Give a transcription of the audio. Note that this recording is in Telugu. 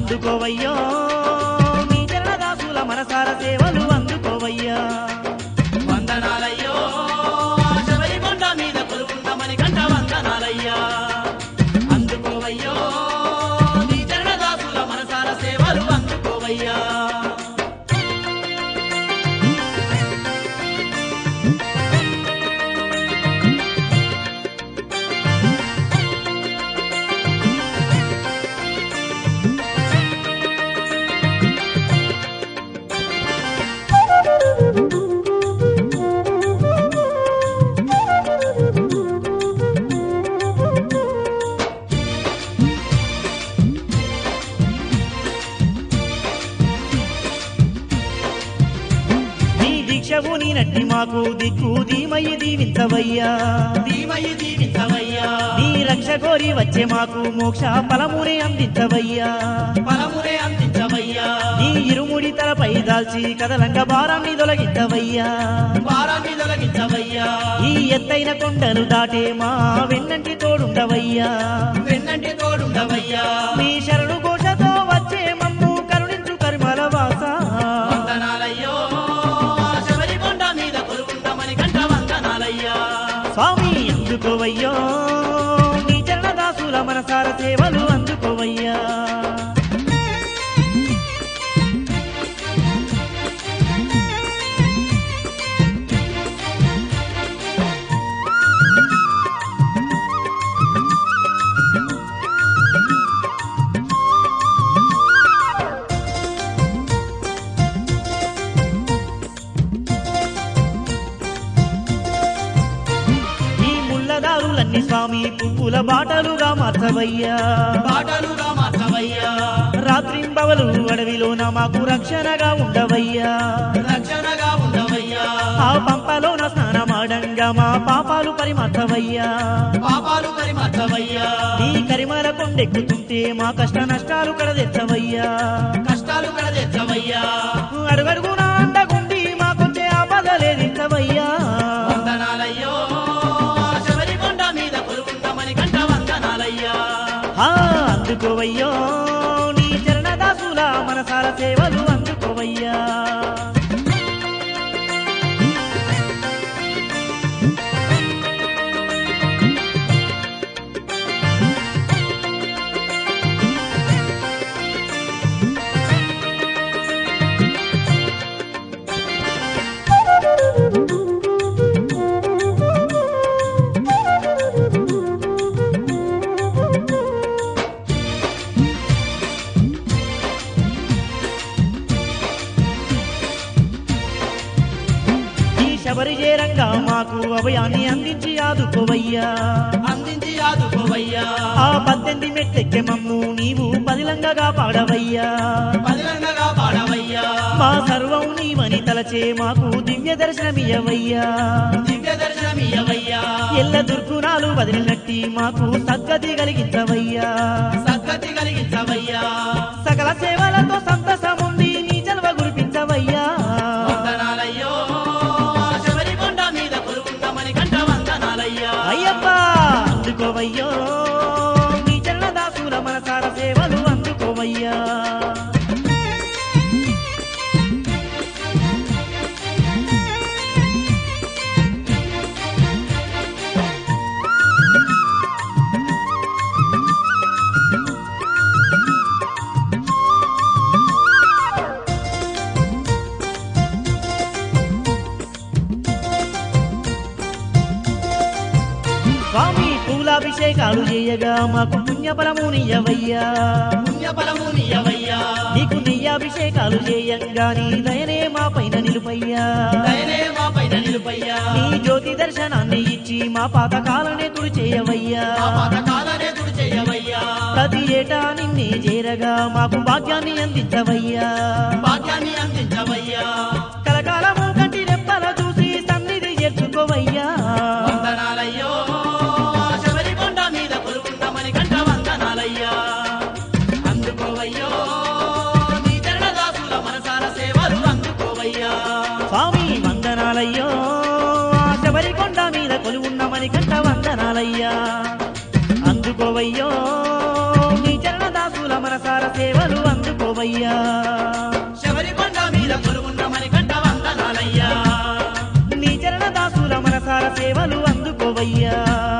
అందుకోవయ్యో నీ చరణదాసుల మనసార సేవలు అందుకోవయ్యా వందనాలయ్యో శబరి కొండ మీద కొలువుండమని కంట వందనాలయ్యా అందుకోవయ్యో నీ చరణదాసుల మనసార సేవలు అందుకోవయ్యా నీ దీక్షవు నీ నట్టి మాకు దిక్కు ధీమయ్యి దీవించవయ్యా దీవయి దీవించవయ్యా నీ రక్ష కోరి వచ్చే మాకు మోక్ష ఫలమునే అందించవయ్యా ఫలమునే అందించవయ్యా నీ ఇరుముడి తలపై దాల్చి కదలంగ భారాన్ని తొలగించవయ్యా భారాన్ని తొలగించవయ్యా ఈ ఎత్తైన కొండలు దాటే మా వెన్నంటి తోడుండవయ్యా వెన్నంటి తోడుండవయ్యా నీ శరణు ఘోషతో వచ్చే మమ్ము కరుణించు కరిమల వాస వందనాలయ్యో శబరి కొండ మీద కొలువుండమని కంట వందనాలయ్యా స్వామి అందుకోవయ్యో నీ చరణదాసుల మనసార సేవలు అందుకోవయ్యా ఈ ముళ్ళదారులన్నీ స్వామి పువ్వుల బాటలుగా మార్చవయ్యా పాటలుగా మార్చవయ్యా రాత్రింబవలు అడవిలోన మాకు రక్షణగా ఉండవయ్యా రక్షణగా ఉండవయ్యా ఆ పంపలోన స్నానమాడంగా మా పాపాలు పరిమర్చవయ్యా పాపాలు పరిమర్చవయ్యా ఈ కరిమల కొండెక్కుతుంటే మా కష్ట నష్టాలు కడదెచ్చవయ్యా కష్టాలు కడదెచ్చవయ్యా అడుగడుగునా అండగుండి మాకొచ్చే ఆపదలేదించవయ్యా వందనాలయ్యో శబరి కొండ మీద కొలువుండమని కంట వందనాలయ్యా ఆ, అందుకోవయ్యో నీ చరణదాసుల మనసాల సేవలు అందుకోవయ్యా ఈ శబరి చేరంగా మాకు అభయాన్ని అందించి ఆదుకోవయ్యా అందించి ఆదుకోవయ్యా ఆ పద్దెనిమిది మెట్టెక్కె మమ్ము నీవు పదిలంగగా పాడవయ్యా పదిలంగగా పాడవయ్యా మా సర్వం నీవని తలచే మాకు దివ్య దర్శనమియవయ్యా దివ్య దర్శనమియ్యవయ్యా ఎల్ల దుర్గుణాలు వదిలినట్టి మాకు సద్గతి కలిగించవయ్యా సద్గతి కలిగించవయ్యా సకల సేవలతో సంతసముంది నీ జన్మ గురిపించవయ్యా వందనాలయ్యో శబరి కొండ మీద కొలువుండమని కంట వందనాలయ్యా అయ్యప్ప అందుకోవయ్యో నీ చరణదాసుల మనసార సేవలు అందుకోవయ్యా స్వామి పూలాభిషేకాలు చేయగా మాకు పుణ్యఫలమునియవయ్యా పుణ్యఫలము నీయవయ్యా నీకు నెయ్యాభిషేకాలు చేయంగా నీ దయనే మా పైన నిలుపయ్యా దయనే మా పైన నిలుపయ్యా నీ జ్యోతి దర్శనాన్ని ఇచ్చి మా పాతకాలనే తుడి చేయవయ్యా మా పథకాలనే తుడి చేయవయ్యా ప్రతి ఏటా నిన్నే చేరగా మాకు భాగ్యాన్ని అందించవయ్యా భాగ్యాన్ని అందించవయ్యా కలకాలము కంటి రెప్పల చూసి సన్నిధి చేర్చుకోవయ్యా వందనాలయ్యో శబరి కొండ మీద కొలువుండమని కంట వందనాలయ్యా అందుకోవయ్యో నీ చరణదాసుల మనసార సేవలు అందుకోవయ్యా స్వామి వందనాలయ్యో ఆ శబరి కొండ మీద కొలువున్నమని కంట వందనాలయ్యా అందుకోవయ్యో నీ చరణదాసుల మన మనసార సేవలు అందుకోవయ్యా శబరికొండ మీద కొలువున్న మణికంఠ వందనాలయ్యా నీ చరణ దాసుల మనసార సేవలు అందుకోవయ్యా